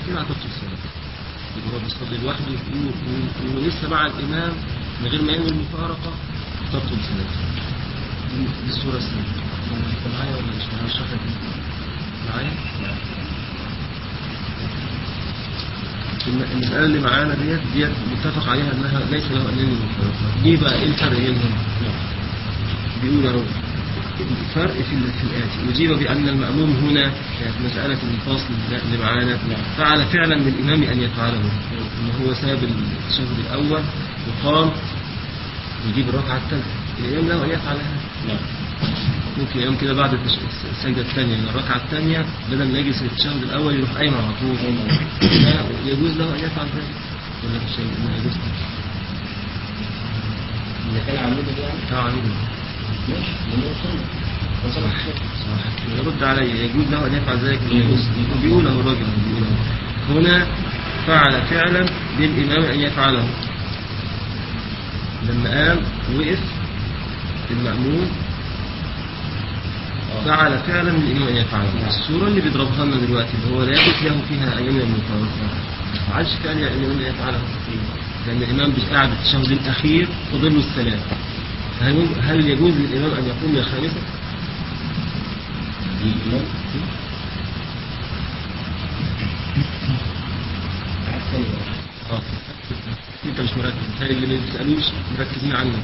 كده هتبطل الصلاة يبقى هو بيصلي لوحده و- و- ولسه مع الإمام من غير ما ينوي المفارقة تبطل صلاته دي دي الصورة الثانية انت معايا ولا مش معايا الشرح دي معايا؟ الم- المسألة اللي معانا ديت ديت متفق عليها انها ليس له ان ينوي المفارقة ليه بقى ايه الفرق بينهم؟ بيقول اهو الفرق في ال- في الآتي أجيب بأن المأموم هنا كانت مسألة الفصل اللي معانا فعل فعلا للإمام أن يفعله إن هو ساب التشهد الأول وقام يجيب الركعة الثالثة الإمام له أن يفعلها ممكن يقوم كده بعد التش- السجدة الثانية من الركعة الثانية بدل ما يجلس للتشهد الأول يروح قايم على طول لا، يجوز له أن يفعل ذلك ولا مش ما يجوز إذا كان عمودة يعني طبعا ماشي لأنه سنة صح صح يرد علي يجوز له ان يفعل ذلك يجوز بيقول له الراجل بيقول له هنا فعل فعلا للامام ان يفعله لما قام وقف المأمون فعل فعلا للامام ان يفعله الصوره اللي بيضربها لنا دلوقتي اللي هو لا يجوز له فيها ان يمنع المفارقه ما فعلش فعل الامام ان يفعله لان الامام قاعد التشهد الاخير فضل له السلام هل هل يجوز للامام ان يقوم للخامسه؟ الإمام أحسن اه انت مش مركز زي اللي ما بيسالوش مركزين عنك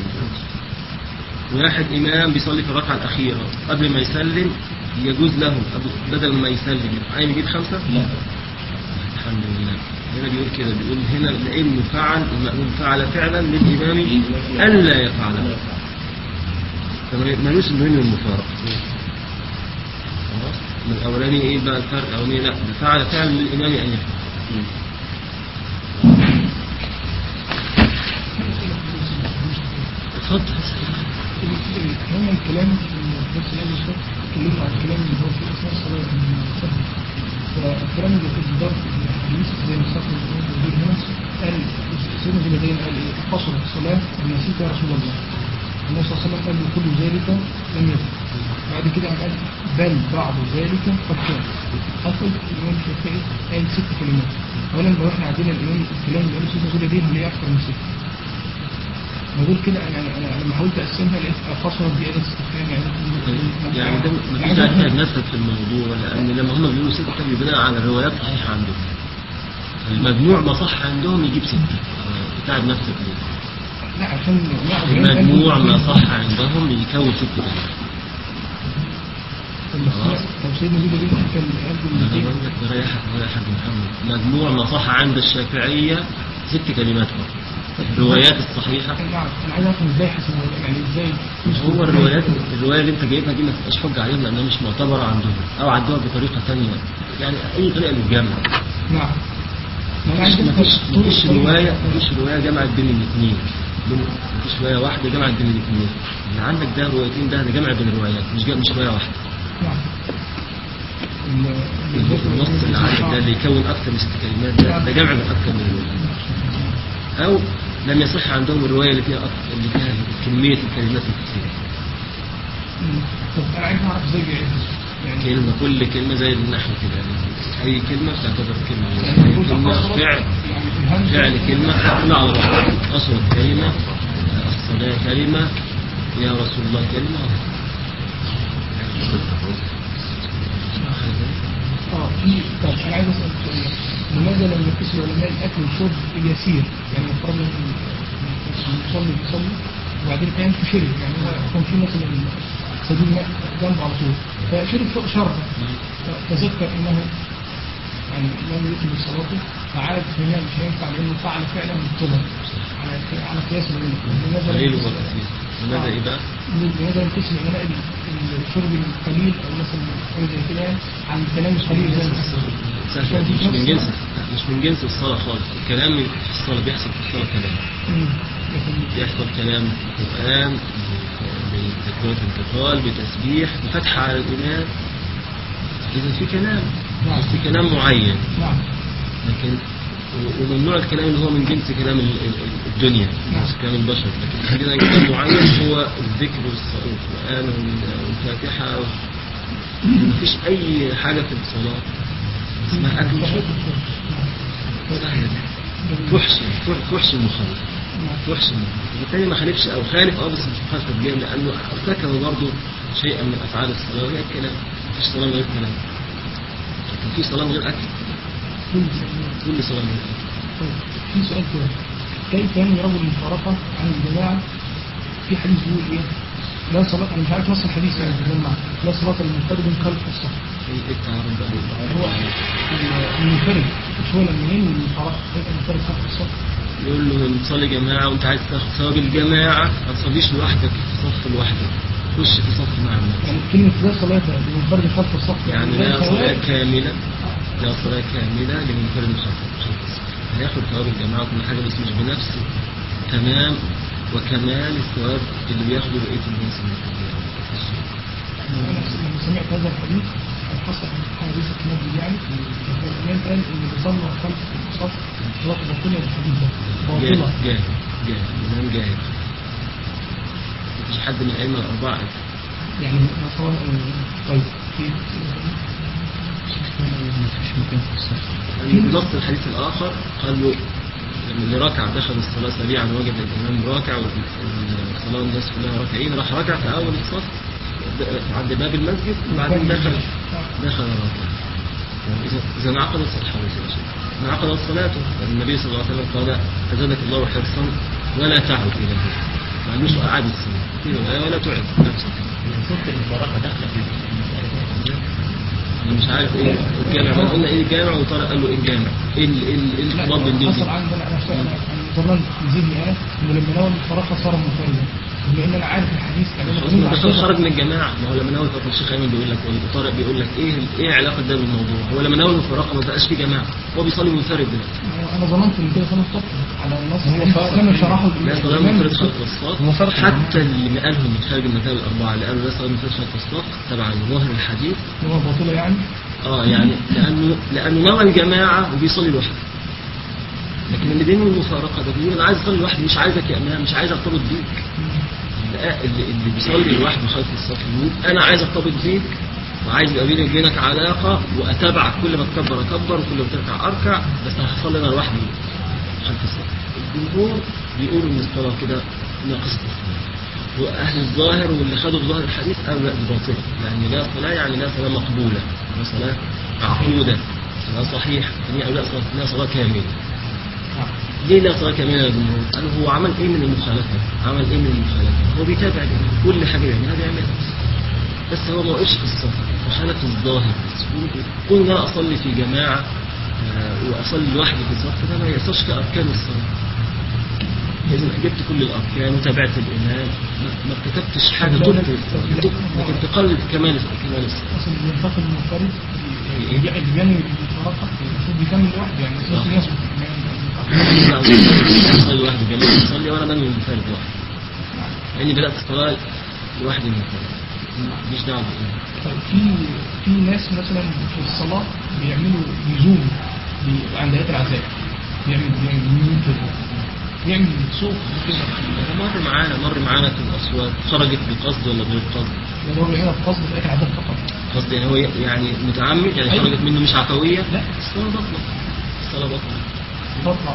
واحد امام بيصلي في الركعه الاخيره قبل ما يسلم يجوز له قبل- بدل ما يسلم يبقى عايز يجيب خمسه لا الحمد لله هنا بيقول كده بيقول هنا لانه فعل المأموم فعل فعلا للامام الا يفعله فمالوش انه ينوي المفارقه خلاص من الاولاني ايه بقى الفرق الاولاني لا ده فعل فعلا للامام ان يفعل اتفضل هم الكلام بس لازم شوف اتكلموا عن الكلام اللي هو في اثناء الصلاه من الصبر فالكلام اللي في الضرب الحديث زي ما سافر الدكتور هنا قال سيدنا جلالين قال ايه قصرت الصلاه ونسيت يا رسول الله النبي صلى الله عليه وسلم قال له كل ذلك لم يكن بعد كده قال بل بعض ذلك قد كان حصل الامام الشافعي قال ست كلمات اولا لو احنا عندنا الامام الكلام اللي قاله سيدنا جلالين هنلاقيه اكثر من ست ما دول كده يعني انا لما حاولت اقسمها لقيت خسرت بإيادة استفهام يعني يعني ده ما فيش تأكد نفسك في الموضوع لأن لما هم بيقولوا ستة بناء على الروايات صحيحة عندهم المجموع ما صح عندهم يجيب ستة آه، بتاعب نفسك ليه لا عشان لا، المجموع ما صح عندهم يكون ستة بس لو سيدنا جدا دي كان قال أنا بالنتيجة بقول لك بريحك بريحك محمد مجموع ما صح عند الشافعية ست كلمات فقط الروايات الصحيحة انا عارف انا عايز افهم ازاي حسبوها يعني ازاي هو الروايات الرواية اللي انت جايبها دي ما تبقاش حجة عليهم لأنها مش معتبرة عندهم أو عندها بطريقة تانية يعني أي طريقة للجمع نعم ما انا عايز مفيش أفهم مفيش طرق رواية الطريقة. مفيش رواية جمعت بين الاثنين مفيش رواية واحدة جمعت بين الاثنين اللي عندك ده روايتين ده ده جمع بين الروايات مش جمع مش رواية واحدة نعم ال- النص اللي عندك ده اللي يكون أكثر من ست كلمات ده ده جمع من أكثر من رواية أو لم يصح عندهم الرواية اللي فيها أكثر اللي فيها كمية الكلمات الكثيرة مم. طب انا عايز اعرف ازاي بيعرف يعني كلمة كل كلمة زي النحو كده يعني أي كلمة تعتبر كلمة يعني أي يقول كلمة أصلاً فعل يعني الهمزة فعل كلمة كلمة على بعض أصوات كلمة الصلاة كلمة يا رسول الله كلمة اه في طب انا عايز اسال سؤال لماذا لم يقيس العلماء الاكل والشرب اليسير يعني فرضا يصلي بيصلي وبعدين كان في شرب يعني هو كان في مثلا سبيل ماء جنبه على طول فشرب فوق شرب فتذكر انه يعني لم يكن بصلاته فعاد هنا مش هينفع لانه فعل فعلا بالطلب على على قياس العلم لماذا قليل لم وكثير لماذا إيه بقى؟ لماذا يقيس العلماء الشرب القليل او مثلا حاجه زي كده يعني عن الكلام القليل زي ما سهل مش من جنس مش من جنس الصلاة خالص الكلام في الصلاة بيحصل في الصلاة كلام مم. لكن بيحصل كلام في القرآن بتكبيرة انتقال بتسبيح بفتح على الإمام إذا في كلام نعم. بس في كلام معين نعم لكن و- ومن نوع الكلام اللي هو من جنس كلام ال- ال- الدنيا مش كلام البشر لكن عندنا كلام معين هو الذكر والص- والقرآن وال- والفاتحة مفيش أي حاجة في الصلاة اسمها أكل وشرب نعم. سهلة دي. تحشي تحشي المخالف تحشي المخالف بالتالي ما خالفش أو خالف أه بس مش مخالف تبجيه لأنه ارتكب برضه شيئا من أفعال الصلاة وهي الكلام مفيش صلاة من غير كلام لكن في صلاة من غير أكل كل شيء. كل صلاة من غير أكل طيب في سؤال كده كيف ينوي رجل المفارقة عن الجماعة في حديث بيقول ايه لا صلاة أنا مش عارف نص الحديث يعني بالجماعة لا صلاة للمنفرد خلف الصف ايه التعارض بقى هو المنفرد مش هو لما ينوي المفارقة يبقى المنفرد خلف الصف يقول له نصلي جماعة وانت عايز تاخد ثواب الجماعة ما تصليش لوحدك في صف لوحدك خش في صف مع الناس يعني كلمة لا صلاة للمنفرد خلف الصف يعني لا لا صلاة ثواب كاملة لا صلاة كاملة لمنفرد خلف خلف الصف هياخد ثواب الجماعة وكل حاجة بس مش بنفس تمام وكمال الثواب اللي بياخده بقية الناس اللي في الصف. أنا لما سمعت هذا الحديث كان حصل حديث النبي يعني الإمام قال إن اللي صلى خلف الصف صلاة باطلة بالحديث ده جاهل باطلة جاهل جاهل الإمام جاهل مفيش حد من الأئمة الأربعة قال. يعني صلاة طيب في مفيش مكان في الصف يعني بنص الحديث الآخر قال له لما اللي ركع دخل الصلاة سريعا وجد الإمام راكع والصلاة الناس كلها راكعين راح ركع في أول الصف د- عند باب المسجد وبعدين دخل دخل راكع إذا إذا انعقدت صلاته يا شيخ انعقدت صلاته النبي صلى الله عليه وسلم قال أزادك الله حرصا ولا تعد إلى ذلك ما قالوش أعد الصلاة قيل لا ولا تعد نفسك صوت المفارقة داخلة في المسألة أنا مش عارف إيه الجامع ما قلنا إيه الجامع وطارق قال له إيه الجامع إيه ال- إيه ال- إيه لا الخطاب اللي حصل عندنا انا انا أنا ظننت في ذهني انا انه لما نوى الفراقه صار منفردا بما ان انا عارف الحديث يعني انا خلاص بقول ما عشان- دخل خرج من الجماعة ما هو لما ناوي فترة الشيخ أيمن بيقول لك طارق بيقول لك إيه إيه علاقة ده بالموضوع هو لما ناوي الفراقة ما بقاش في جماعة هو بيصلي منفرد دلوقتي انا ظننت ان كده صلاه الصبح على النص كما شرحه لا صلاة الإمام منفرد بالصبح. خلف الصف هو فرق حتى اللي قالهم من خارج المذاهب الأربعة اللي قالوا لا صلاة منفرد خلف الصف تبع ظاهر الحديث هو باطله يعني اه يعني لأنه لأنه نوى الجماعة وبيصلي لوحده لكن اللي بينه المفارقة ده بيقول أنا عايز أصلي لوحدي مش عايزك يا إمام مش عايز أرتبط بيك اللي, اللي اللي بيصلي لوحده خلف الصف يقول أنا عايز أرتبط بيك وعايز يبقى بيني وبينك علاقة وأتابعك كل ما تكبر أكبر وكل ما تركع أركع بس هصلي أنا لوحدي خلف الصف الجمهور بيقولوا إن الصلاة كده ناقصة الصلاة وأهل الظاهر واللي خدوا بظاهر الحديث قالوا لا دي باطلة يعني لا صلاة يعني لا صلاة مقبولة لا صلاة معقودة صلاة صحيح يعني قالوا لا صلاة لا صلاة كاملة ليه لا صلاة كاملة يا جمهور؟ قالوا هو عمل ايه من المخالفة؟ عمل ايه من المخالفة؟ هو بيتابع كل حاجة بيعملها بيعملها بس هو ما وقفش في الصف وخالف الظاهر بس كون ان انا اصلي في جماعة آه، واصلي لوحدي في الصف ده ما يقصرش في اركان الصلاة إذا جبت كل الأركان وتابعت الإمام ما- ما ارتكبتش حاجة تبطل لكن تقلل كمال كمال الصلاة اصل اللي ينتقل المنفرد إيه؟ اللي اللي بينوي الفراقه المفروض بيكمل لوحده يعني آه. ممكن يسبق لا، أصلي لوحدي جميل أصلي وأنا بنوي المنفرد لوحدي لأني بدأت الصلاة لوحدي منفرد مش دعوة بالإمام طيب في في ناس مثلا في الصلاة بيعملوا لزوم بي- عند آيات العذاب بيعمل بيعمل لزوم كده بيعمل صوت كده هو مر معانا مر معانا في الأصوات خرجت بقصد ولا بغير قصد ده هو هنا في قصد آيات العذاب فقط قصد يعني هو يعني متعمد يعني أيوة. خرجت منه مش عفوية لا. الصلاة بطلة الصلاة بطلة تطلع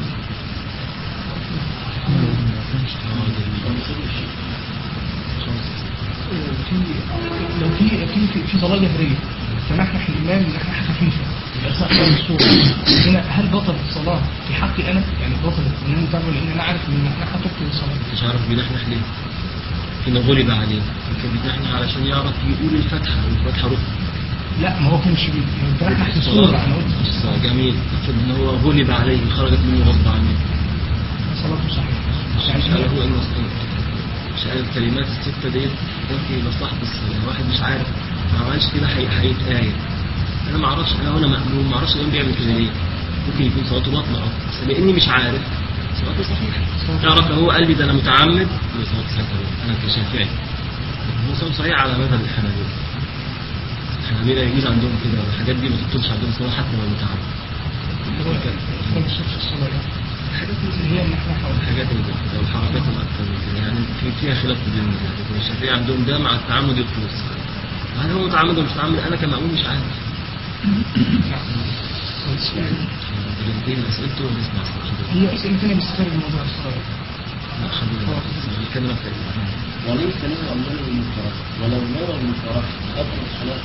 في لو في في في, في صلاة جهرية فنحنح الإمام نحنحة خفيفة بأثناء قراءة السورة هنا هل بطلت الصلاة في حقي أنا؟ يعني بطلت إن أنا متابع لأن أنا عارف إن النحنحة تبطل الصلاة مش عارف بينحنح ليه هنا غلب عليه كان بينحنح علشان يعرف يقول الفاتحة والفاتحة ركن لا ما هو كانش بيتنحنح في الصورة أنا قلت في الصلاة الصلاة جميل افرض ان هو غلب عليه خرجت منه غصب عنه صلاته صحيحة مش يعني عارف هي- هو انه مش عارف الكلمات الستة ديت ده في مصلحة الصلاة واحد مش عارف ما عملش كده هي- هيتآية انا ما اعرفش انا وانا مأمون ما اعرفش الامام بيعمل كده ليه ممكن يكون صلاته باطلة اه بس لاني مش عارف صلاته صحيحة تعرف لو هو قلبي ده انا متعمد يبقى صلاته صحيحة انا كشافعي لكن هو صلاته صحيح على مذهب الحنابلة الحنابلة يجوز عندهم كده الحاجات دي ما تبطلش عندهم صلاة حتى لو متعمد هو كان الصوت في الصلاة يعني. الحاجات دي اللي هي النحنحة والحاجات الحاجات اللي زي كده والحركات الاكثر من كده يعني في فيها خلاف في الدين لكن الشافعية عندهم ده مع التعمد يبطل الصلاة هل هو متعمد ولا مش متعمد انا كمأمون مش عارف بنتين اسئلته ونسمع صوته هي أسئلة ثانية بس خارج موضوع الصلاة لا خلينا نتكلم اكتر وليس له أن ينوي المنكرات ولو نوى المنكرات قبل الصلاة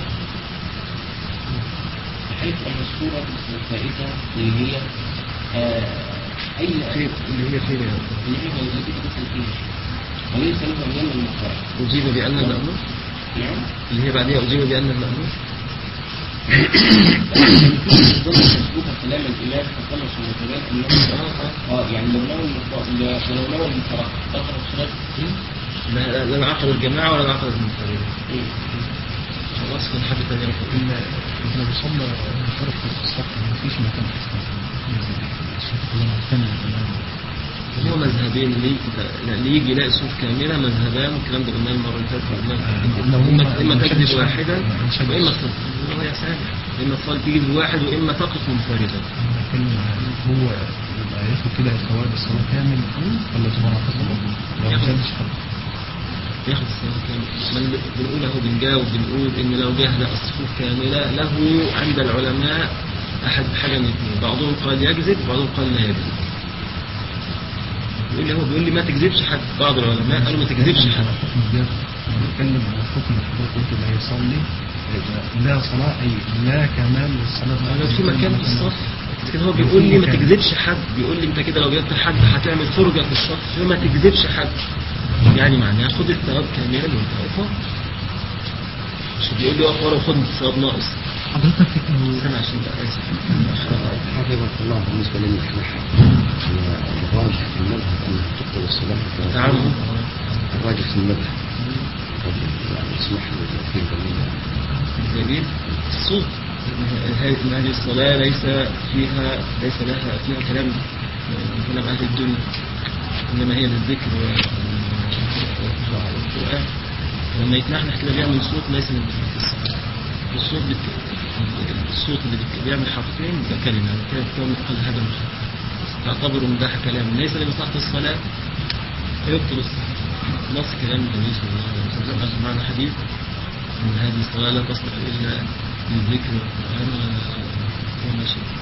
بحيث أن الصورة الفائتة اللي هي آه، أي فين اللي هي فين يا رب؟ اللي هي التي تدخل فيها وليس له أن ينوي المنكرات أجيب بأن المأمور نعم اللي هي بعدها أجيب بأن المأمور مسبوق كلام الإمام فكما سمعتان أنه اه يعني لو نوى المنكرات لو نوى المنكرات دخل الصلاة لا لا انعقد الجماعة ولا انعقد المنفرد إيه؟ خلاص كان حاجة تانية رفض إن إحنا بنصلي منفرد في الصف ما فيش مكان في الصف الصف كلنا مكان هو مذهبين اللي اللي يجي يلاقي صوت كاملة مذهبان والكلام ده قلناه المرة اللي فاتت لو قلناه. هم- إما إما ما تجذب شدش- واحدا ما شدش. وإما تصلي هو يا سامح إما تصلي تجذب واحد وإما تقف منفردا بتكلم هو يبقى ياخد كده ثواب الصلاة كامل ولا تبقى ناقصة لو ما ياخد. زادش خلاص ياخد الصلاة كاملة ما بنقول اهو بنجاوب بنقول إن لو جهل الصفوف كاملة له عند العلماء أحد حاجة من اثنين بعضهم قال يكذب وبعضهم قال لا يكذب بيقول لي هو بيقول لي ما تكذبش حد بعض العلماء قالوا ما تكذبش حد على حكم الجهل انا بتكلم على حكم الحضور قلت لا يصلي يبقى لا صلاة أي لا كمال للصلاة انا في مكان في الصف لكن هو بيقول لي ما تكذبش حد بيقول لي انت كده لو جبت حد هتعمل فرجة في الصف فما تكذبش حد يعني معناها خد الثواب كاملا وانت واقف مش بيقول لي اقف ورا وخد الثواب ناقص حضرتك لو سامع عشان بقى اسف حفظك الله بالنسبة للمحنحة الراجح في المذهب أنها تقبل الصلاة تعامل الراجح في المذهب طب يعني اسمح لي في دليل جميل الصوت هذه إن هذه الصلاة ليس فيها ليس لها فيها كلام كلام أهل الدنيا إنما هي للذكر و- والقرآن لما يتنحنح كده بيعمل صوت ليس من الصلاة الصوت بت... الصوت اللي بت... بيعمل حرفين ده كلمة يعني كده بتكون قال هذا مش تعتبر ان ده كلام ليس لمصلحة الصلاة فيبطل الصلاة نص كلام النبي صلى الله عليه وسلم معنى حديث ان هذه الصلاة لا تصلح الا للذكر والقرآن و- وما شئ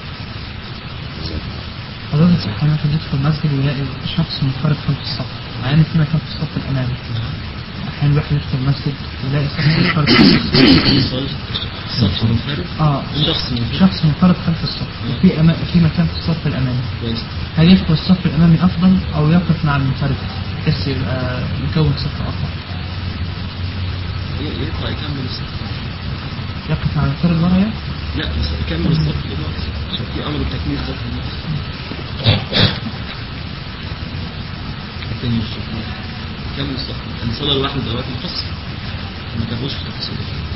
حضرتك سبحانه وتعالى يدخل المسجد ويلاقي شخص منفرد خلف الصف مع ان في مكان في الصف الامامي احيانا الواحد يدخل المسجد ويلاقي شخص منفرد خلف الصف يصلي صف منفرد اه شخص منفرد شخص منفرد خلف الصف وفي أما... في مكان في الصف الامامي كويس هل يدخل الصف الامامي افضل او يقف مع المنفرد بحيث يبقى يكون صف افضل ي- يطلع يكمل الصف يقف مع المنفرد ورا يعني؟ لا بس يكمل الصف دلوقتي عشان في امر بتكميل صف الناس يكمل الصف يكمل الصف يعني صلى لوحده دلوقتي مقصر ما تاخدش في تفاصيل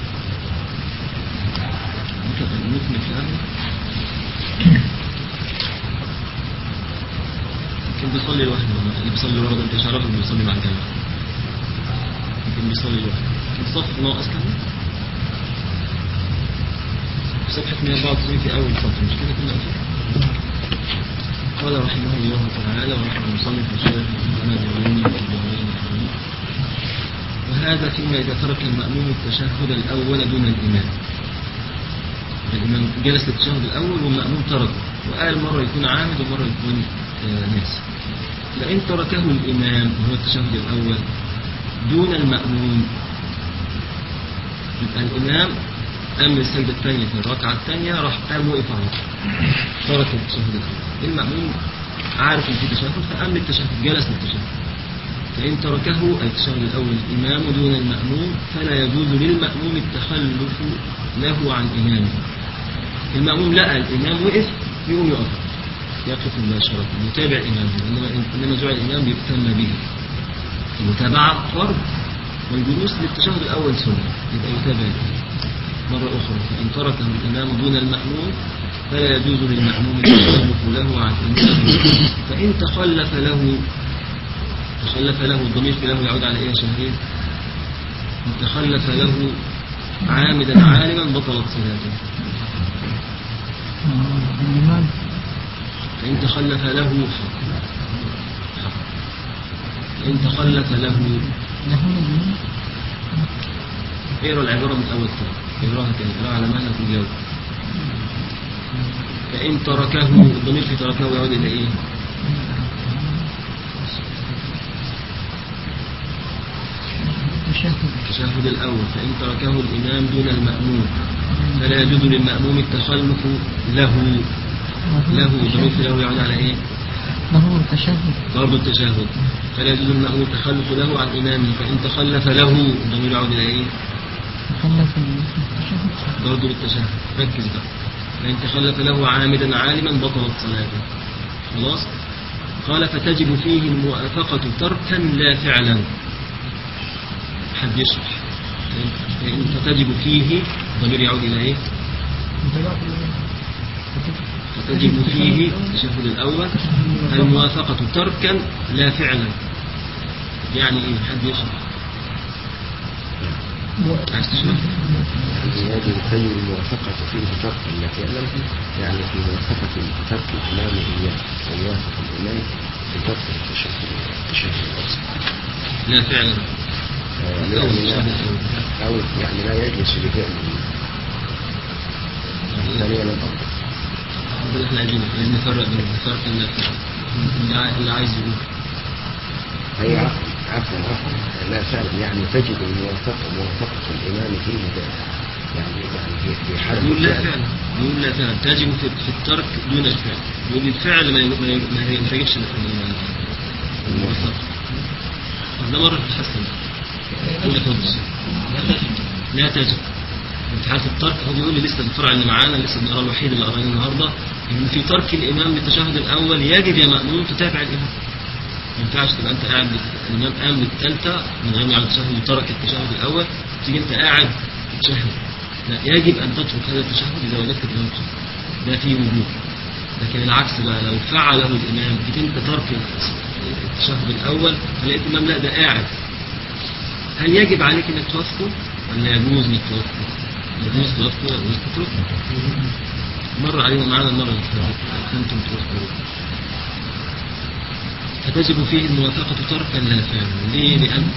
ممكن ممكن كلامه كان بيصلي لوحده اللي بيصلي ورا ده انت مش عارف انه بيصلي مع الجماعه كان بيصلي لوحده كان صف ناقص كمان في صفحة 194 في أول سطر مش كده كنا قلنا قال رحمه الله تعالى ونحن نصلي في الشيخ محمد العلوم والجمعين الحميد وهذا فيما إذا ترك المأموم التشهد الأول دون الإمام الإمام جلس للتشهد الأول والمأموم تركه وقال مرة يكون عامد ومرة يكون آه، ناسي فإن تركه الإمام وهو التشهد الأول دون المأموم يبقى الإمام قام من السجدة الثانية في الركعة الثانية راح قام وقف على طول. ترك التشهد الأول المأموم عارف إن في تشهد فقام للتشهد جلس للتشهد فإن تركه أي التشهد الأول الإمام دون المأموم فلا يجوز للمأموم التخلف له عن إمامه المأموم لقى الإمام وقف يقوم يقف يقف مباشرة يتابع إمامه إنما إنما جعل الإمام يؤتم به المتابعة فرض والجلوس للتشهد الأول سنة يبقى يتابع الإمام مرة أخرى فإن تركه الإمام دون المأموم فلا يجوز للمأموم التخلف له عن إمامه فإن تخلف له تخلف له الضمير في له يعود على إيه يا شهرين إن تخلف له عامدا عالما بطلت صلاته آه، الإمام فإن تخلف له حق حق. فإن تخلف له اقرا العبارة من الأول كده اقراها كده اقراها على مهلك وجاوب فإن تركه الضمير في تركه يعود إلى إيه؟ تشهد التشهد الأول فإن تركه الإمام دون المأموم فلا يجوز للمأموم التخلف له له الضمير في له يعود على إيه؟ له تشهد برضه التشهد فلا يجوز للمأموم التخلف له عن إمامه فإن تخلف له الضمير يعود إلى إيه؟ تخلف التشهد برضه بالتشهد ركز بقى فإن تخلف له عامدا عالما بطلت صلاته خلاص قال فتجب فيه الموافقة تركا لا فعلا حد يشرح فإن- فإن فتجب فيه ضمير يعود إلى إيه متابعة فتجب فيه التشهد الأول الموافقة تركا لا فعلا يعني إيه حد يشرح عايز تشرح يعني يجب تجب الموافقة فيه تركا لا فعلا يعني في موافقة ترك الإمام إياه وموافق الإمام في ترك التشهد التشهد الأوسط لا فعلا آه، أو يعني التشهد لا الأول أو يعني لا يجلس لفعله ثانيا الأمر ده اللي احنا عايزينه عايزين نفرق بين الفرق اللي اللي عاي- اللي عايز يقول أي عفوا عفوا عفوا لا فعلا يعني تجد الموافقة موافقة الإمام فيه ذلك. يعني يعني في في حال يقول لا الفعل. فعلا يقول لا فعلا تجب في, في الترك دون الفعل يقول الفعل ما ما ما ما يجبش الموافقة طب ده مرة تتحسن ولا تنقص لا تجب انت عارف الترك هو بيقول لي لسه الفرع اللي معانا لسه بنقرا الوحيد اللي قرأناه النهارده ان في ترك الامام للتشهد الاول يجب يا مأمون تتابع الامام ما ينفعش تبقى انت قاعد بت- الامام قام بالثالثه من غير ما يعمل التشهد وترك التشهد الاول تيجي انت قاعد تتشهد لا يجب ان تترك هذا التشهد اذا وجدت الامام قام ده فيه وجوب لكن العكس بقى لو فعله الامام جيت انت ترك التشهد الاول فلقيت الامام لا ده قاعد هل يجب عليك انك توافقه ولا يجوز انك توافقه؟ يجوز توافقه ولا يجوز تتركه؟ مر علينا معانا المرة اللي فاتت كنتم توافقون فتجب فيه الموافقة تركا لا فعلا ليه؟ لأن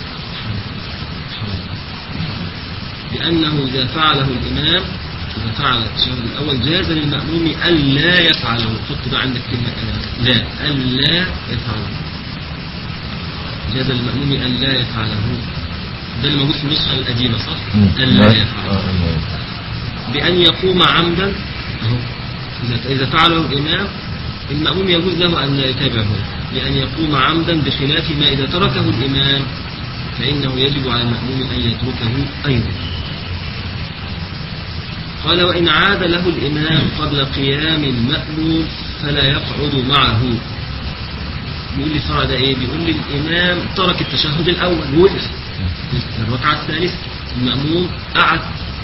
لأنه إذا فعله الإمام إذا فعل التشهد الأول جاز للمأموم ألا يفعله حط بقى عندك كلمة ألا لا ألا يفعله جاز للمأموم ألا يفعله ده اللي موجود في النسخة القديمة صح؟ ألا يفعله بأن يقوم عمدا أهو إذا إذا فعله الإمام المأموم يجوز له أن لا يتابعه بأن يقوم عمدا بخلاف ما إذا تركه الإمام فإنه يجب على المأموم أن يتركه أيضا قال وإن عاد له الإمام قبل قيام المأموم فلا يقعد معه بيقول لي الفرع ده ايه بيقول لي الامام ترك التشهد الاول وقف في الركعه الثالثه الماموم قعد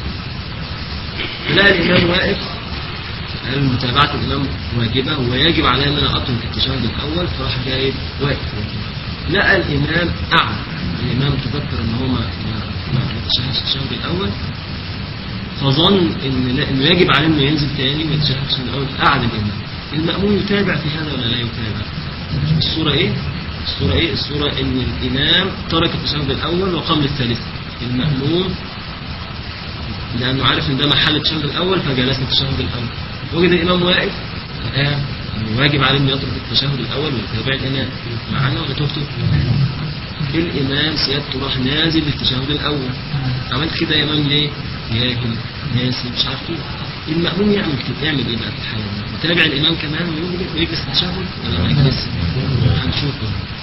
لا الامام واقف قال متابعه الامام واجبه ويجب علي ان انا اترك التشهد الاول فراح جايب واقف لقى الامام قعد الامام تذكر ان هو ما ما ما ما تشهدش التشهد الاول فظن ان لا- انه يجب عليه انه ينزل تاني ويتشهد التشهد الاول فقعد الامام الماموم يتابع في هذا ولا لا يتابع الصورة ايه؟ الصورة ايه؟ الصورة ان الامام ترك التشهد الاول وقام للثالثة المأموم لانه عارف ان ده محل التشهد الاول فجلس التشهد الاول وجد الامام واقف فقام يعني واجب عليه انه يترك التشهد الاول ويتابع الامام معانا ولا تكتب؟ الامام سيادته راح نازل للتشهد الاول عملت كده يا امام ليه؟ ياكل ناسي مش عارف ايه المأموم يعمل كده يعمل ايه بقى في الحالة دي؟ يتابع الامام كمان ويجلس ويجلس التشهد ولا ما يجلس؟ هنشوف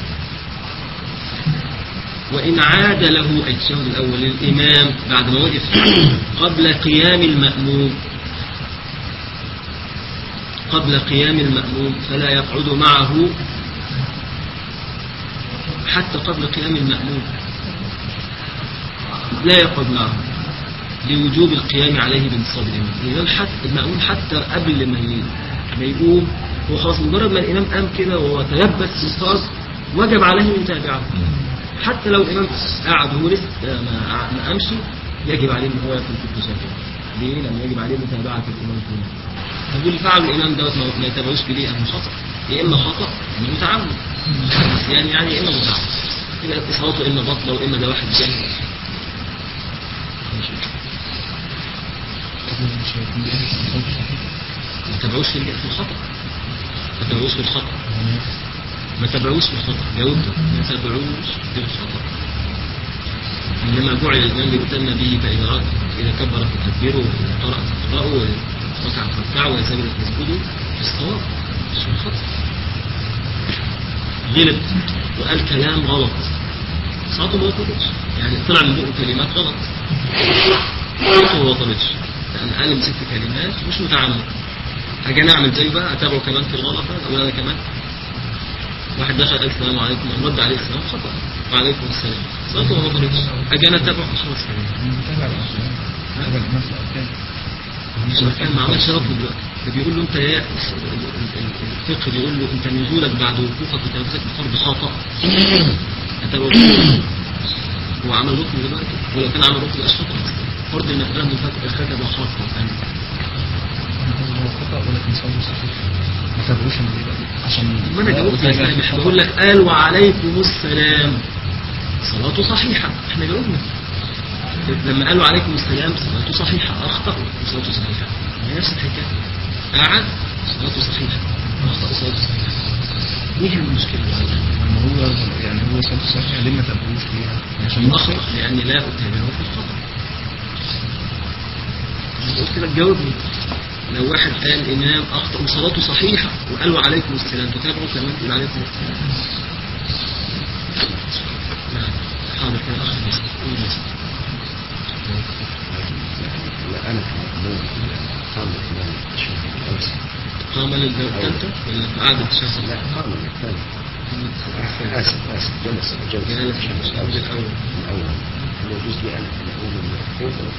وإن عاد له أي التشهد الأول الإمام بعد ما وقف قبل قيام المأموم قبل قيام المأموم فلا يقعد معه حتى قبل قيام المأموم لا يقعد معه لوجوب القيام عليه بانتصاب الإمام الإمام حتى المأموم حتى قبل ما ي- ما يقوم هو خلاص مجرد ما الإمام قام كده وهو تلبس بالفرض وجب عليه أن يتابعه حتى لو الإمام قعد وهو لسه ما ما قامش يجب عليه أن هو يكون في التشهد ليه؟ لأنه يجب عليه متابعة الإمام فيه هتقول فعل الإمام دوت ما ما يتابعوش في ليه؟ أنه خطأ يا إما خطأ يا إما متعمد يعني يعني يا إما متعمد يبقى اتصالاته إما بطلة وإما ده واحد جاهل ما تبعوش في في الخطأ ما تبعوش في الخطأ ما تبعوش في الخطأ جاوبته ما تبعوش في الخطأ إنما جعل الإمام ليؤتم به فإذا رأى إذا كبر فتكبروا وإذا قرأ تقرأوا وإذا ركع تركعوا وإذا سجد تسجدوا في الصواب مش في الخطأ غلط وقال كلام غلط صلاته ما بطلتش يعني طلع من بقه كلمات غلط صلاته ما بطلتش يعني قال مسكت كلمات مش متعمد اجي انا اعمل زيه بقى اتابعه كمان في الغلط بقى اقول انا كمان واحد دخل قال السلام عليكم رد عليه السلام خطأ وعليكم السلام صلاته ما بطلتش اجي انا اتابعه خلاص كده متابع الأصلين متابع الناس الأركان مش كان ما عملش رفض دلوقتي ده بيقول له انت يا ال- ال- ال- الفقه بيقول له انت نزولك بعد وقوفك وتنفسك بفرض خطأ اتابعه هو عمل ركن دلوقتي ولو كان عمل ركن يبقى خطأ فرض المسألة من فتح الختم خاصة يعني هو خطأ ولكن صوته صحيح ما تابعوش النبي بقى عشان ما انا جاوبت يا سامح بقول لك قال وعليكم السلام صلاته صحيحة احنا جاوبنا لما قالوا عليكم السلام صلاته صحيحة اخطأوا وصلاته صحيحة هي نفس الحكاية قعد صلاته صحيحة اخطأ صلاته صحيحة ايه المشكلة ما هو يعني هو صوته صحيح ليه ما تابعوش ليه عشان أخطأ لأني لا أتابعه في الخطأ قلت لك جاوبني لو واحد قال إمام أخطأ وصلاته صحيحة وقال عليكم السلام تتابعه كمان تقول عليكم السلام نعم حاضر كده أخذ بس قول بس لا أنا كمأمون قام الإمام الشهر الأوسط قام للجواب الثالثة ولا في قعدة الشهر لا قام الثاني آسف آسف جلس جلس جلس الشهر الشهر الأوسط الأول. الأول هو يجوز لي أن أقول من الخوف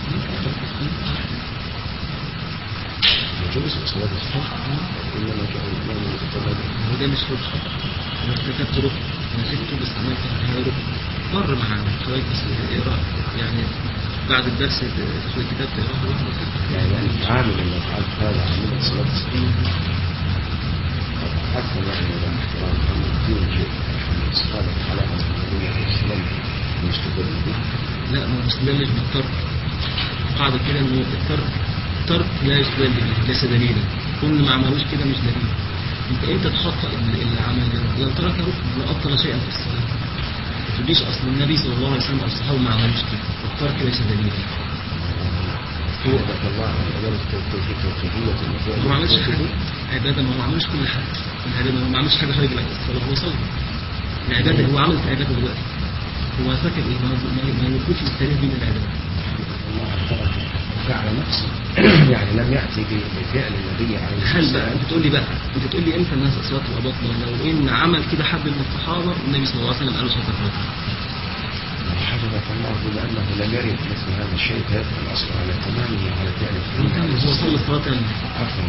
يجوز وصلاة الصبح إنما جاء الإمام يتبادل وده مش هو الخطأ أنا ارتكبت ركن أنا سبته بس عملت هذا ركن مر معانا حضرتك بس إقرأ يعني بعد الدرس في الكتاب تقرأ يعني أنت عامل أن فعلت هذا عامل صلاة الصبح حتى يعني مع احترام أمر الدين شيء الصحابة على النبي عليه السلام مستدل به لا ما هو مستدلش بالترك قاعدة كده انه الترك الترك لا يستدل به ليس دليلا كل ما عملوش كده مش دليل انت امتى تخطأ ال- اللي عمل ده؟ لو ترك ركن لو ابطل شيئا في الصلاة ما تقوليش اصل النبي صلى الله عليه وسلم او الصحابة ما عملوش كده الترك ليس دليلا هو الله عن أول التوحيد توحيدية هو ما عملش حاجة عبادة ما هو ما عملش كل حاجة العبادة ما هو ما عملش حاجة خارج الصلاة هو صلى العبادة هو عمل عبادة دلوقتي هو فاكر ايه ما ما- ما يكونش التاريخ بين العبادة الله ترك فعل نفسه يعني لم يأتي بفعل النبي عليه هل بقى السلام انت تقول لي بقى انت تقول لي امتى الناس اصوات تبقى باطله لو ان عمل كده حد من الصحابه النبي صلى الله عليه وسلم قال له صوت باطله حفظك الله لأنه لم يرد مثل هذا الشيء فيبقى الأصل على تمامه على فعل النبي هو صلى الصلاه تانية عفوا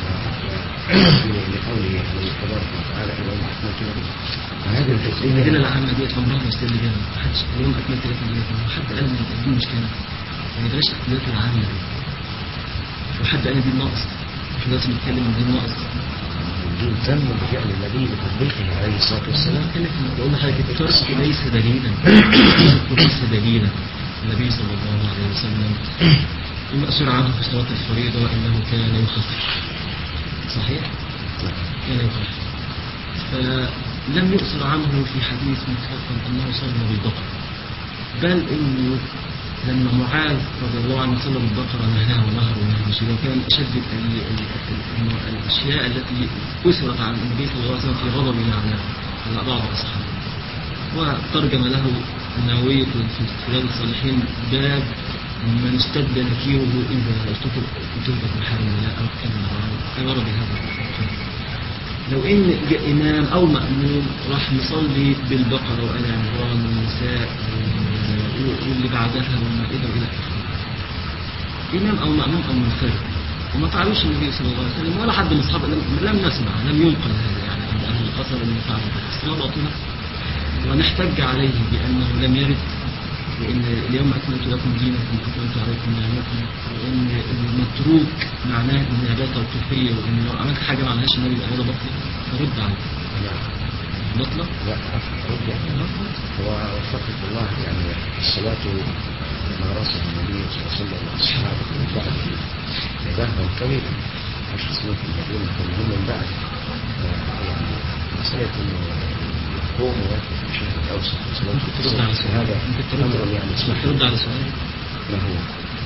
لقوله عليه تبارك وتعالى اليوم أكملت لكم وهذه الادله الجزئية العامه ديت عمرها ما استدل بيها ما حدش اليوم اكملت لكم دينكم حد قال ان الدين مش كامل يعني بلاش الادلات العامه دي وحد قال الدين ناقص في ناس بتتكلم ان الدين ناقص الدين تم بفعل النبي بتطبيقه عليه الصلاة والسلام كانت بقول لحضرتك الترك ليس دليلا الترك ليس دليلا النبي صلى الله عليه وسلم المأثور عنه في صلاة الفريضة أنه كان يخفف صحيح؟ كان يخفف فلم يؤثر عنه في حديث مطلقا أنه صلى بالبقرة بل إنه لما معاذ رضي الله عنه صلى بالبقرة نهاه ونهر ونهر شيء وكان أشد ال- ال- ال- الأشياء التي أثرت عن النبي صلى الله عليه وسلم في غضبه على على بعض أصحابه وترجم له النووي في رياض الصالحين باب من اشتد نكيره إذا ارتكب ارتكبت محارم الله أو تكلم عن عبارة بهذا لو ان جاء امام او مأموم راح يصلي بالبقرة وآل عمران والنساء و- واللي بعدها والمائدة والى اخره امام او مأموم او منفرد وما فعلوش النبي صلى الله عليه وسلم ولا حد من اصحابه لم, لم نسمع لم ينقل هذا يعني عند اهل الاثر انه فعل ذلك الصلاه باطله ونحتج عليه بانه لم يرد وان اليوم اكملت لكم دينكم واكملت عليكم نعمتي وان المتروك معناه ان العباده توقيفيه وان لو عملت حاجه ما عملهاش النبي يبقى عباده باطله فرد عليه باطله لا رجع ووفقك الله يعني الصلاة مارسها النبي صلى الله عليه وسلم وأصحابه من بعد عبادة كبيرة 10 سنين في المدينة كانوا هم من بعد آه، يعني مسألة إنه يقوم ويأتي في الشهر الأوسط وصلاة ترد على الفجر سؤال هذا ممكن ترد أمر يعني اسمح اسمح ترد على سؤال ما هو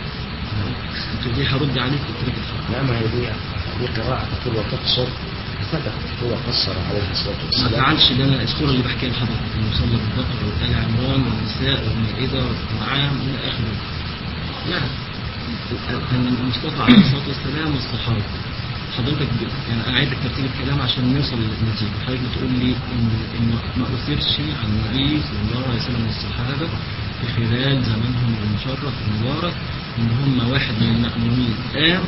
قلت لي هرد عليك قلت لك اتفضل. لا ما هي دي دي قراءة تقول وتقصر صدق هو قصر عليه الصلاة ما والسلام فعلش ده انا الصوره اللي بحكيها لحضرتك انه صلى بالبقره وآل عمران والنساء والمائده والانعام الى اخره. لا كان المصطفى عليه الصلاه والسلام والصحابه حضرتك ب... يعني انا عايزك ترتيب الكلام عشان نوصل للنتيجه حضرتك بتقول لي ان ان ما اثرش عن النبي صلى الله عليه وسلم والصحابه في خلال زمانهم المشرف المبارك ان هم واحد من المأمومين قام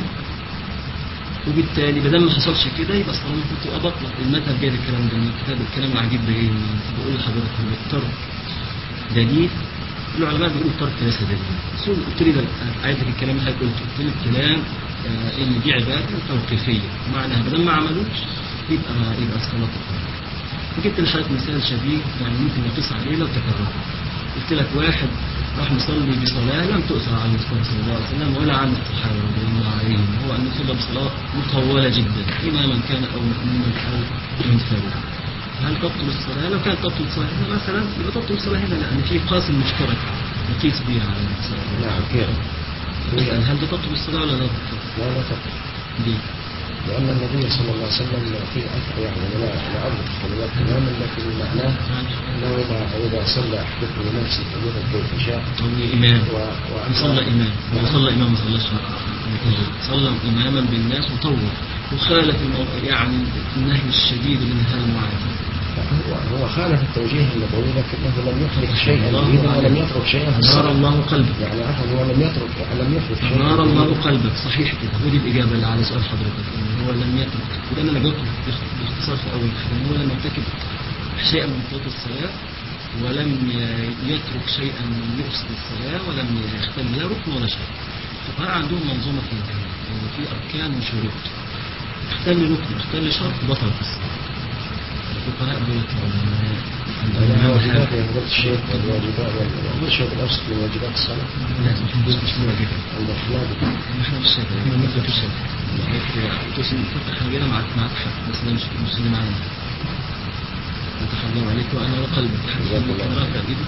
وبالتالي بدل ما حصلش كده يبقى الصلاه المفروض تبقى بطلة المذهب جايب الكلام ده من الكتاب الكلام العجيب ده جاي منين؟ بقول لحضرتك هو الترك دليل العلماء بيقولوا الترك ليس دليل بس هو قلت لي ده أنا عايزك الكلام اللي حضرتك قلته قلت لي الكلام آه ان دي عباده توقيفيه معناها بدل ما عملوش يبقى يبقى الصلاه تقوم فجبت لحضرتك مثال شبيه يعني ممكن نقيس عليه لو تكرر قلت لك واحد راح مصلي بصلاة لم تؤثر على المصطفى صلى الله عليه وسلم ولا عن الصحابة رضي الله عليهم هو أن يصلى بصلاة مطولة جدا إماما كان أو مأموما أو منفردا هل تبطل الصلاة؟ لو كانت تبطل الصلاة هنا مثلا يبقى تبطل الصلاة هنا لأن في قاسم مشترك نقيس به على الصلاة نعم كده يسأل هل ده تبطل الصلاة ولا لا تبطل؟ لا لا تقل ليه؟ لأن النبي صلى الله عليه وسلم في أثر يعني أنا لا لا أضبط الكلمات تماما لكن معناه أنه إذا إذا صلى أحدكم لنفسه فليرد كيف شاء أو إمام و- وأن صلى إمام هو صلى إمام ما صلاش مطول. صلى إماما بالناس وطول وخالف المو- يعني النهي الشديد من هذا المعاد هو هو خالف التوجيه النبوي لكنه لم يترك شيئا الله جديدا ولم عليك. يترك شيئا في نار الصلاة الله قلبك يعني عفوا هو لم يترك لم يترك شيئا نار الله قلبك صحيح كده ودي الإجابة اللي على سؤال حضرتك إن هو لم يترك وده اللي أنا جاوبته باخ- باختصار في أول حاجة إن هو لم يرتكب شيئا من فوات الصلاة ولم ي- يترك شيئا يفسد الصلاة ولم يختل لا ركن ولا شيء الفقهاء عندهم منظومة في الدين إن في أركان وشروط اختل ركن اختل شرط بطل في الصلاة الفقهاء دول يعني عندهم واجبات حاجة. يا فضيلة الشيخ والواجبات والشيخ الأوسط من واجبات الصلاة لا مش مش مش واجب عند الحنابلة احنا مش شايفين احنا مثل في الشايف تسمى فتح حاجة معك معك حق بس ده مش مش اللي معانا نتحرم عليك وانا وقلبك جزاك الله خير. رافع ايدك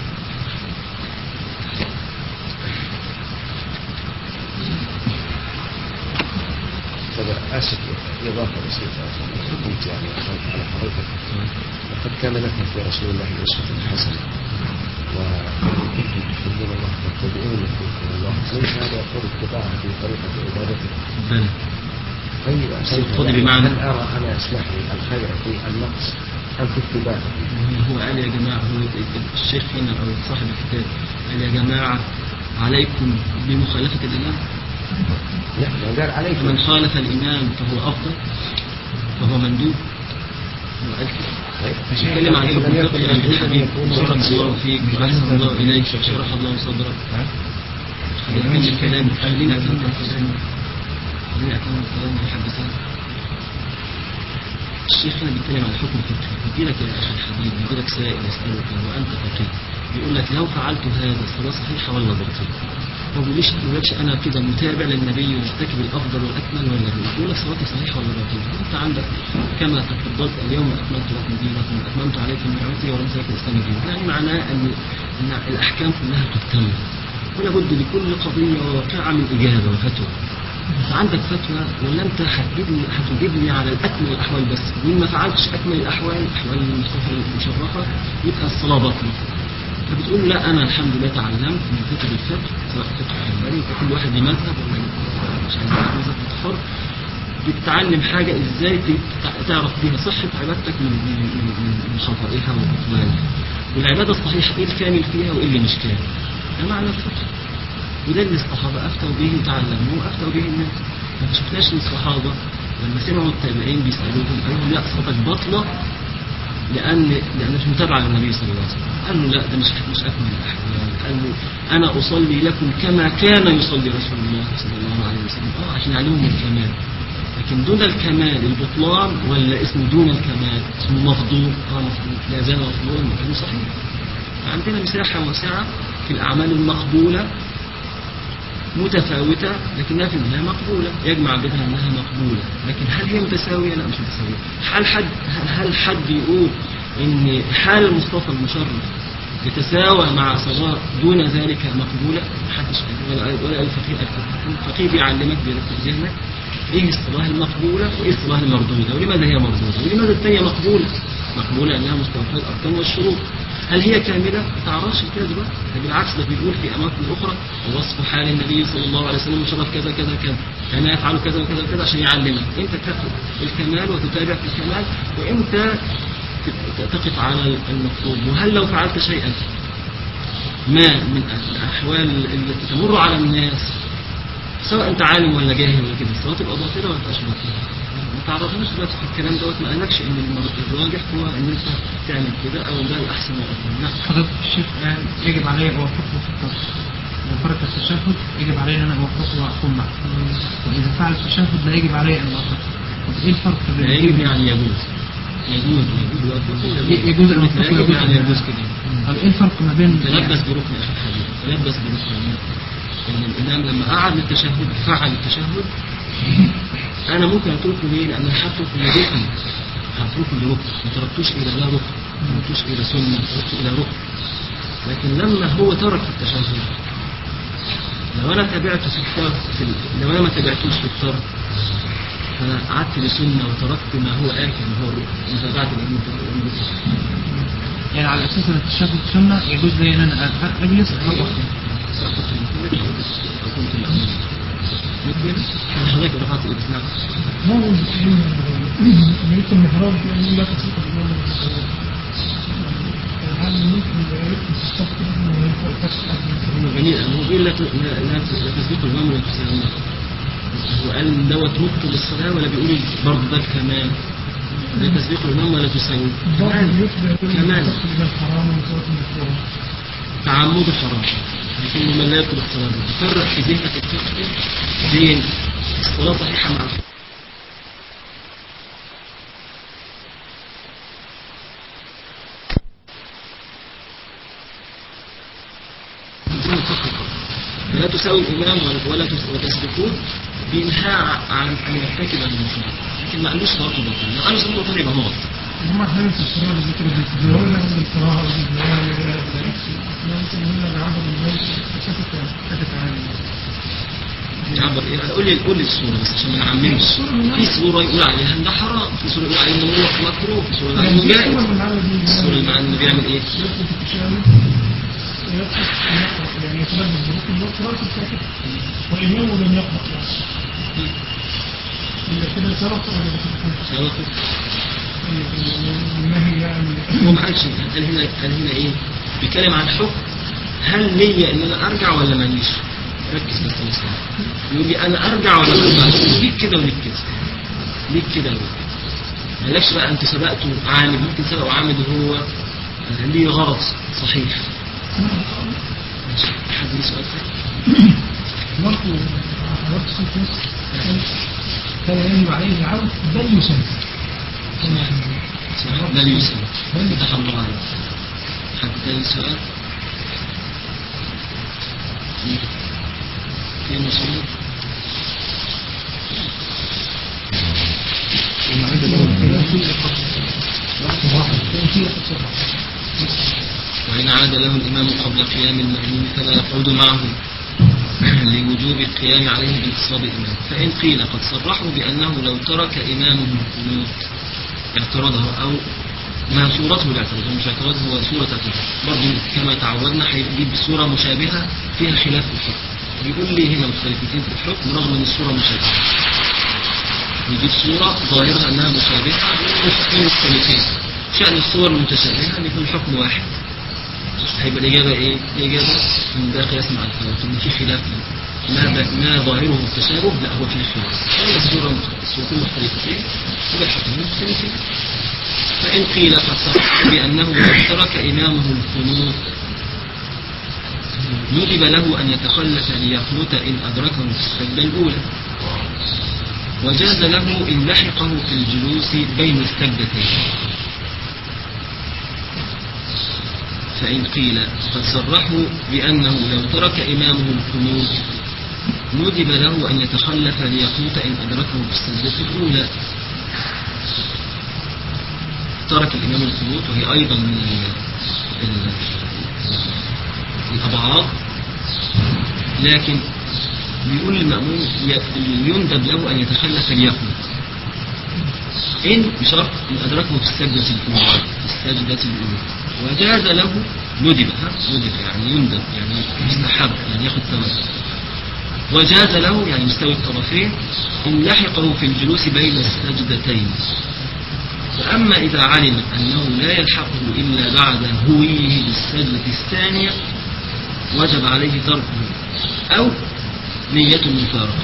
طبعا آسف إضافة بسيطة كنت يعني أخاف على حضرتك لقد كان لكم في رسول الله أسوة حسنة وإن كنتم تحبون الله فاتبعوني يحببكم الله ليس هذا يقول اتباعا في طريقة عبادته بلى طيب أحسنت. خذ بمعنى- هل أرى أنا أسمح لي الخير في النقص أم في اتباعه؟ هو قال يا جماعة هو الشيخ هنا أو صاحب الكتاب قال يا جماعة عليكم بمخالفة الإمام لا ما قال عليكم فمن خالف الإمام فهو أفضل فهو مندوب هو قال كده طيب، نتكلم عن لم حكم يكن الفقه عند مندوبا الحبيب يكون بارك رأسا. الله فيك وأحسن الله إليك شرح الله صدرك خلينا نكمل كلام خلينا أكمل كلام خلينا أكمل كلام يا حاج سعد الشيخ هنا بيتكلم عن الحكم الفقهي بيجي لك يا أخي الحبيب بيجي لك سائل يسألك وأنت فقيه بيقول لك لو فعلت هذا الصلاة صحيحة ولا باطلة ما بيقوليش ما بيقولكش أنا كده متابع للنبي ومرتكب الأفضل والأكمل ولا لا بيقول لك صلاتي صحيحة ولا باطلة أنت عندك كما تفضلت اليوم أكملت لكم دينكم وأتممت عليكم نعمتي ورضيت لكم الإسلام دينا يعني معناه أن أن الأحكام كلها قد تمت ولا بد لكل قضية وواقعة من إجابة وفتوى عندك فتوى ولا انت هتجيبني هتجيبني على الاكمل الاحوال بس وان ما فعلتش اكمل الاحوال احوال المصطفى المشرفه يبقى الصلاه باطله فبتقول لا انا الحمد لله تعلمت من كتب الفقه سواء فقه حنبلي كل واحد ليه مذهب ولا مش عايز أقول مذهب حر بتتعلم حاجه ازاي ت- تعرف بيها صحه عبادتك من من من, من خطئها وبطلانها والعباده الصحيحه ايه الكامل فيها وايه اللي مش كامل ده معنى الفقه وده اللي الصحابة أفتوا به وتعلموه وأفتوا به الناس ما شفناش من الصحابة لما سمعوا التابعين بيسألوهم قالوا لهم لا صلاتك باطلة لأن لأن مش متابعة للنبي صلى الله عليه وسلم قال له لا ده مش مش أكمل الأحوال قال له أنا أصلي لكم كما كان يصلي رسول الله صلى الله عليه وسلم أه عشان يعلمهم الكمال لكن دون الكمال البطلان ولا اسمه دون الكمال اسمه مفضول اه مفضول لا زال مفضولا مكانه صحيح عندنا مساحة واسعة في الأعمال المقبولة متفاوتة لكنها في النهاية مقبولة يجمع بينها أنها مقبولة لكن هل هي متساوية؟ لا مش متساوية هل حد هل حد يقول إن حال المصطفى المشرف يتساوى مع صلاة دون ذلك مقبولة محدش قال ولا ولا الفقيه قال كده. الفقيه بيعلمك بيرتب ذهنك ايه الصلاة المقبولة وايه الصلاة المردودة ولماذا هي مردودة ولماذا الثانية مقبولة مقبولة انها مستوفاة الاركان والشروط هل هي كاملة؟ ما تعرفش كده دلوقتي ده بالعكس ده بيقول في اماكن اخرى وصف حال النبي صلى الله عليه وسلم مشرف كذا كذا كذا كان يفعل كذا وكذا وكذا عشان يعلمك انت تاخد الكمال وتتابع في الكمال وانت تقف على المطلوب وهل لو فعلت شيئا ما من الأحوال التي تمر على الناس سواء أنت عالم ولا جاهل ولا كده سواء تبقى باطلة ولا تبقاش باطلة ما تعرفناش دلوقتي في الكلام دوت ما قالكش ان المر- الراجح هو ان انت تعمل كده او ده الاحسن والافضل لا حضرتك الشيخ قال يجب علي أوافقه في الطرف إذا ترك التشهد يجب علي أن أنا أوافقه وأقوم معه وإذا فعل التشهد لا يجب علي أن أوافقه طب إيه الفرق لا بين يجب يعني يجوز يجوز يجوز يوافقه ي- يجوز أن لا أوافقه يجب ويجوز يعني أن يجوز كده طب إيه الفرق ما بين تلبس بركن اخي الحبيب تلبس بركن ان الامام لما قعد للتشهد فعل التشهد انا ممكن اتركه ليه؟ لان انا هتركه لركن هتركه لركن ما تركتوش الى لا ركن ما تركتوش الى سنه تركته الى ركن لكن لما هو ترك التشهد لو انا تابعته في الترك في ال- لو انا ما تابعتوش في الترك فانا قعدت لسنه وتركت ما هو اكل ما هو الركن وتابعت الامام يعني على أساس أن التشهد سنة يجوز لي أن أنا أ- أجلس أو أقوم كنت مأمون مقبل حضرتك رفعت ايدك نعم ما هو المسلمين أن يدخل المحراب يقول لا تصدق الإمام هل ممكن يكون في الصف انه ينفع فتح هو جميل هو بيقول لا ت- لا لا ت- لا تسبق الامام ولا تسلم هو قال إن دوت مبطل الصلاه ولا بيقول برضه ده الكمال لا تسبق الامام ولا تساوي الضغط كمال يشبه كمال من الحرام وصوت المكروه تعمد حرام لكن من لا يبطل الصلاه تفرق في ذهنك الفقهي بين الصلاه صحيحه مع فلا تساوي الإمام ولا ولا تس- وتسبقون بإنهاء عن أن يرتكب المنكر لكن ما قالوش صلاته باطلة لو قالوا صلاته باطلة يبقى هو غلط هم أحيانا في الصلاة ذكر بيتجاهلون عند القراءة والإجماع ممكن هنا بعبر الموت شافت شافت عالي يعبر ايه قول لي قول لي الصورة بس عشان ما نعممش في صورة يقول عليها ان ده حرام في صورة يقول عليها ان هو مكروه في صورة يقول عليها انه جائز الصورة اللي معناه انه بيعمل ايه يدخل في التشاؤم ويدخل يقرأ يعني يتلبس بركن وقراءة الفاتحة والإمام لم يقرأ يعني إذا كده سرق ولا بتدخل سواء النهي يعني هو ما قالش قال هنا قال هنا ايه بيتكلم عن حكم هل ليا ان انا ارجع ولا ماليش ركز بس يا أستاذ. يقول لي انا ارجع ولا ما ارجعش ليك كده وليك كده ليك كده وليك كده ما قالكش بقى انت سبقته عامد ممكن سبقه عامد وهو آه، ليه غرض صحيح ماشي. حد ليه سؤال ثاني؟ برضه عرفت صوت نص كان يجب عليه العود بل يسمى سؤال ده يوسف فتح الله عليك حد تاني سؤال في مصير وإن عاد له الإمام قبل قيام المأموم فلا يقعد معه لوجوب القيام عليه بانتصاب الإمام فإن قيل قد صرحوا بأنه لو ترك إمامه القنوت اعترضه أو ما صورته الاعتراض هو مش اعتراض هو صورة اعتراض برضه كما تعودنا هيجيب صورة مشابهة فيها خلاف في الحكم بيقول لي هنا مختلفتين في الحكم رغم ان الصورة مشابهة يجيب صورة ظاهرها انها مشابهة والنسختين مختلفين شأن الصور المتشابهة ان يكون الحكم واحد هيبقى الإجابة إيه؟ الإجابة إن ده قياس مع الخلاف إن في خلاف ما ب... ما ظاهره التشابه لا هو فيه خلاف هي الصورة مخ- الصورتين مختلفتين يبقى الحكمين مختلفين فإن قيل قد صرح بأنه لو ترك إمامه القنوت ندب له أن يتخلف ليقنت إن أدركه في السجدة الأولى وجاز له إن لحقه في الجلوس بين السجدتين فإن قيل قد صرحوا بأنه لو ترك إمامه القنوت ندب له أن يتخلف ليقوت إن أدركه في السجدة الأولى ترك الإمام القنوت وهي أيضا من ال- ال- الأبعاد لكن بيقول المأموم ي- يندب له أن يتخلف ليقوت إن بشرط إن أدركه في السجدة الأولى في السجدة الأولى وجاز له ندب ها ندب يعني يندب يعني يستحب يعني ياخد ثواب وجاز له يعني مستوي الطرفين إن لحقه في الجلوس بين السجدتين وأما إذا علم أنه لا يلحقه إلا بعد هويه للسجدة الثانية وجب عليه تركه أو نية المفارقة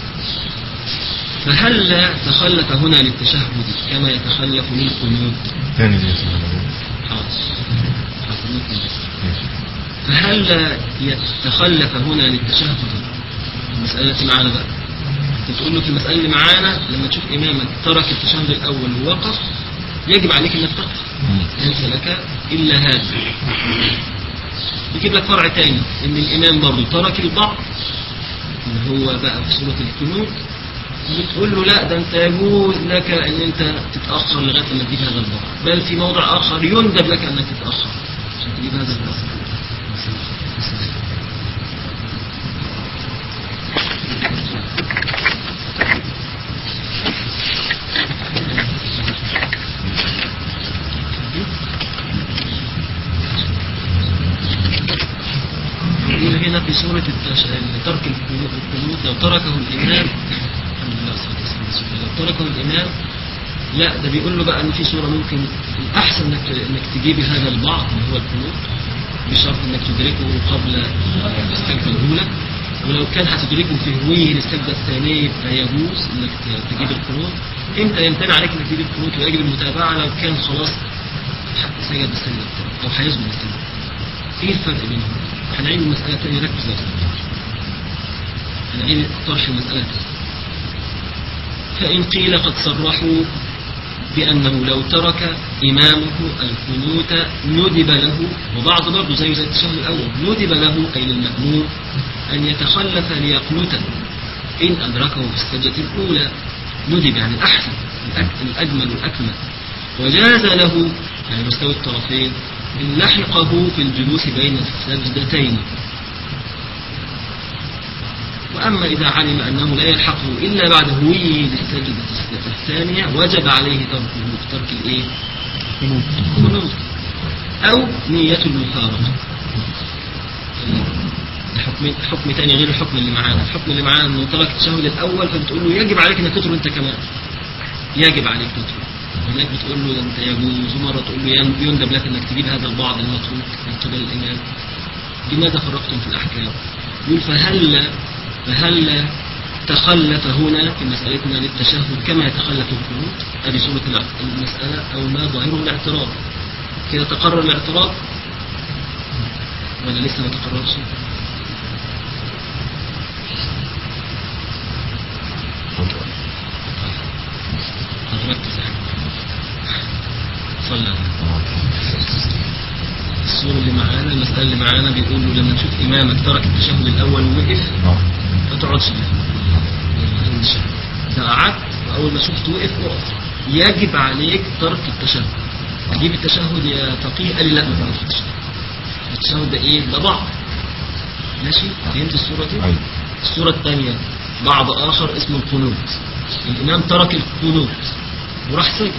فهل لا تخلف هنا للتشهد كما يتخلف للقنوت ثاني دي اسمها حاضر حاضر ممكن بس. فهل لا يتخلف هنا للتشهد المسألة التي معانا بقى انت تقول له في المسألة اللي معانا لما تشوف إمامك ترك التشهد الأول ووقف يجب عليك أنك تقف ليس لك إلا هذا يجيب لك فرع تاني إن الإمام برضه ترك البعض اللي هو بقى في سورة القنوت بتقول له لا ده انت يجوز لك ان انت تتاخر لغايه لما تجيب هذا البعض بل في موضع اخر يندب لك انك تتاخر عشان تجيب هذا البعض يقول هنا في سورة التش... ترك القنوت لو تركه الإمام الحمد لله والصلاة والسلام على رسول الله. لو تركه الإمام لا ده بيقول له بقى ان في سورة ممكن الأحسن انك انك تجيب هذا البعض اللي هو القنوت بشرط انك تدركه قبل السجدة الأولى ولو كان هتدركه في هويه للسجدة الثانية يبقى يجوز انك ت- تجيب القنوت امتى يمتنع عليك انك تجيب القنوت ويجب المتابعة لو كان خلاص سجد السجدة الثانية أو هيسجد السجدة ايه الفرق بينهم؟ هنعيد المسألة تاني ركز لو سمحت. هنعيد طرح المسألة تاني فإن قيل قد صرحوا بأنه لو ترك إمامه القنوت ندب له وبعض برضه زي زي التشهد الأول ندب له أي للمأموم أن يتخلف ليقنت إن أدركه في السجدة الأولى ندب يعني الأحسن الأك- الأجمل والأكمل وجاز له يعني مستوى الطرفين إن لحقه في الجلوس بين السجدتين وأما إذا علم أنه لا يلحقه إلا بعد هويه للسجدة الثانية وجب عليه تركه ترك الإيه؟ القنوت أو نية المفارقة حكم حكم تاني غير الحكم اللي معانا الحكم اللي معانا انه ترك التشهد الاول فبتقول له يجب عليك انك تترك انت كمان يجب عليك تترك هناك بتقول له ده انت يجوز ومره تقول له ين- يندب لك انك تجيب هذا البعض المتروك من قبل الامام لماذا فرقتم في الاحكام يقول فهل فهل تخلف هنا في مسألتنا للتشهد كما يتخلف القنوت هذه صورة الع- المسألة أو ما ظاهره الاعتراض كده تقرر الاعتراض ولا لسه ما تقررش طب ركز يعني. صلى الصورة اللي معانا المسألة اللي معانا بيقول له لما تشوف إمامك ترك التشهد الأول ووقف ما تقعدش إذا قعدت وأول ما شفت وقف اقف يجب عليك ترك التشهد تجيب التشهد يا تقي قال لي لا ما تعرفش التشهد التشهد ده إيه؟ ده بعض ماشي فهمت الصورة دي؟ أيوة. الصورة الثانية بعض آخر اسمه القنوت الإمام ترك القنوت وراح سجد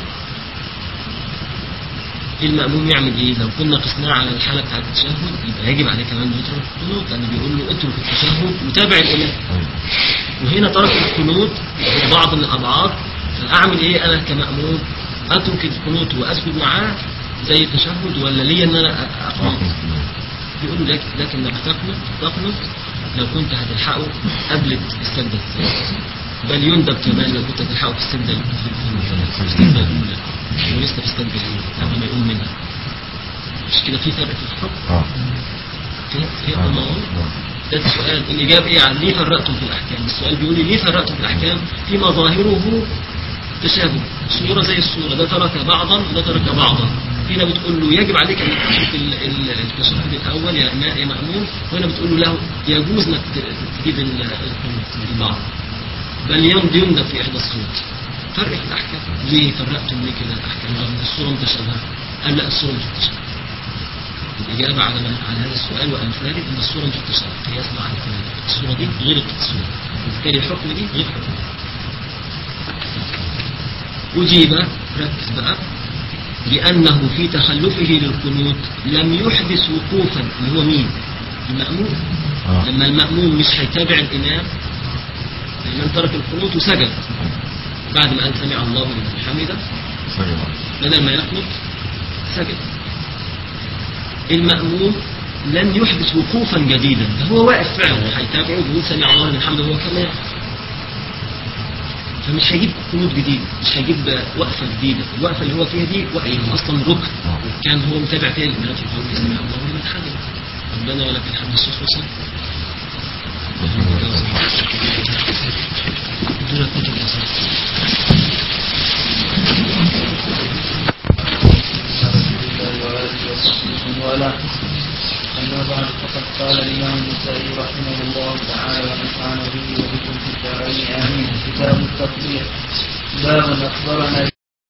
المأموم يعمل ايه لو كنا قسناه على الحالة بتاعت التشهد يبقى يجب عليه كمان انه يترك القنوت لأنه بيقول له اترك التشهد وتابع الإمام وهنا ترك القنوت هو بعض من الأبعاد فأعمل ايه أنا كمأموم أترك القنوت وأسجد معاه زي التشهد ولا ليا إن أنا أقنط بيقول له لك لكن لما تقنط تقنط لو كنت هتلحقه قبل السجدة الثانية بل يندب كمان لو كنت هتلحقه في السجدة في السجدة الأولى ولسه في السجدة الأولى قبل ما يقوم منها مش كده في فرق في الحكم اه في في الموضوع ده السؤال الإجابة إيه عن ليه فرقتم في الأحكام السؤال بيقول لي ليه فرقتم في الأحكام في مظاهره تشابه صورة زي الصورة ده ترك بعضا وده ترك بعضا هنا بتقول له يجب عليك انك تترك ال- ال- التشهد الاول يا إمام- يا مأمون وهنا بتقول له له يجوز انك ت- تجيب ال- القنوت البعض بل يمضي يندب في احدى الصور فرق في الاحكام ليه فرقتم ليه كده الاحكام رغم ان الصوره متشابهه قال لا الصوره مش متشابهه الإجابة على من على هذا السؤال وأمثاله إن الصورة مش متشابهة قياس مع الاثنين الصورة دي غير الصورة وبالتالي الحكم دي غير حكم أجيب ركز بقى لأنه في تخلفه للقنوت لم يحدث وقوفا اللي هو مين؟ المأمون آه. لما المأمون مش هيتابع الإمام الإمام ترك القنوت وسجد بعد ما قال سمع الله لمن حمده سجد بدل ما يقنط سجد المأموم لن يحدث وقوفا جديدا ده هو واقف فعلا هيتابعه بيقول سمع الله لمن حمده هو كمان فمش هيجيب قنوت جديد مش هيجيب وقفة جديدة الوقفة اللي هو فيها دي وقفة أصلا ركن كان هو متابع فيها الإمام في قول سمع الله لمن حمده ربنا ولك الحمد الصوت وصل دول كتب الأساس. ولا أما بعد فقد قال الإمام النسائي رحمه الله تعالى ونفعنا به وبكم في الدارين آمين كتاب التطبيق باب أخبرنا